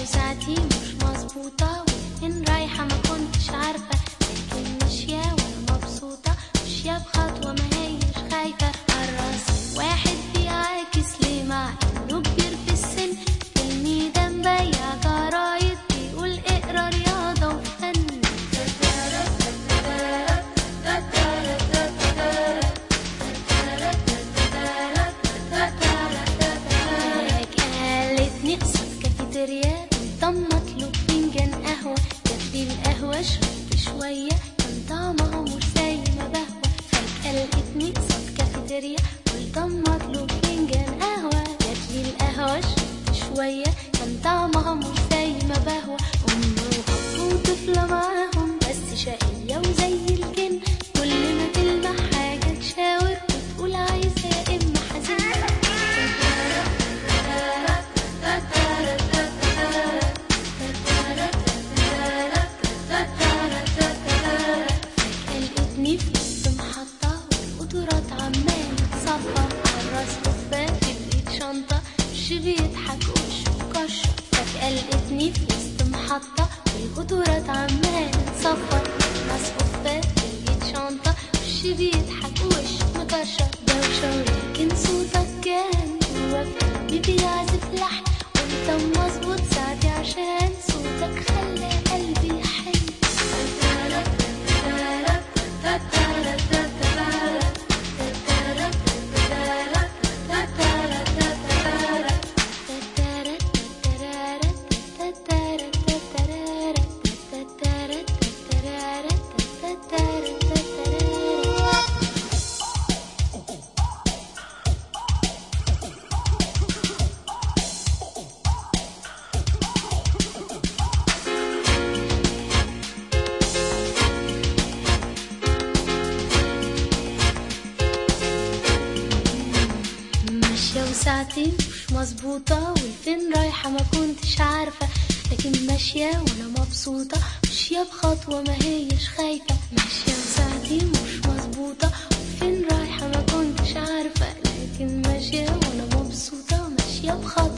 وساعتي مش مظبوطة وفين رايحة ما كنتش عارفة لكن ماشية وانا مبسوطة ماشية بخطوة ما هيش خايفة الراس واحد بيعاكس ليه مع انه كبير في السن في الميدان بيع جرايد بيقول اقرا رياضة وفن قالتني قصاد كافيتيريا قمت اطلب فنجان قهوة جات لي القهوة شربت شوية كان طعمها مش زي ما بهوى فجأة لقيتني قصاد كافيتيريا قلت اما اطلب فنجان قهوة جات لي القهوة شربت شوية كان طعمها مش زي ما بهوى أم وأب وطفلة معاهم بس شقية وزي الجن كل ما تلمح حاجة تشاور وتقول عايزة يا إما حزينة لقيتني في وسط محطة والقطورات عمالة تصفى عالراس كفاف في الايد شنطة وش بيضحك وشه مكشر فجأة لقيتني في وسط محطة والقطورات عمالة تصفى راس كفاف في الايد شنطة وش بيضحك وشه مكشر دوشة ولكن صوتك كان جوا في قلبي بيعزف لحن وانت مظبوط ساعتي عشان صوتك خلى قلبي يحن ماشية وساعتي مش مظبوطة والفين رايحة ما كنتش عارفة لكن ماشية وانا مبسوطة ماشية بخطوة ما هيش خايفة ماشية وساعتي مش مظبوطة والفين رايحة ما كنتش عارفة لكن ماشية وانا مبسوطة ماشية بخطوة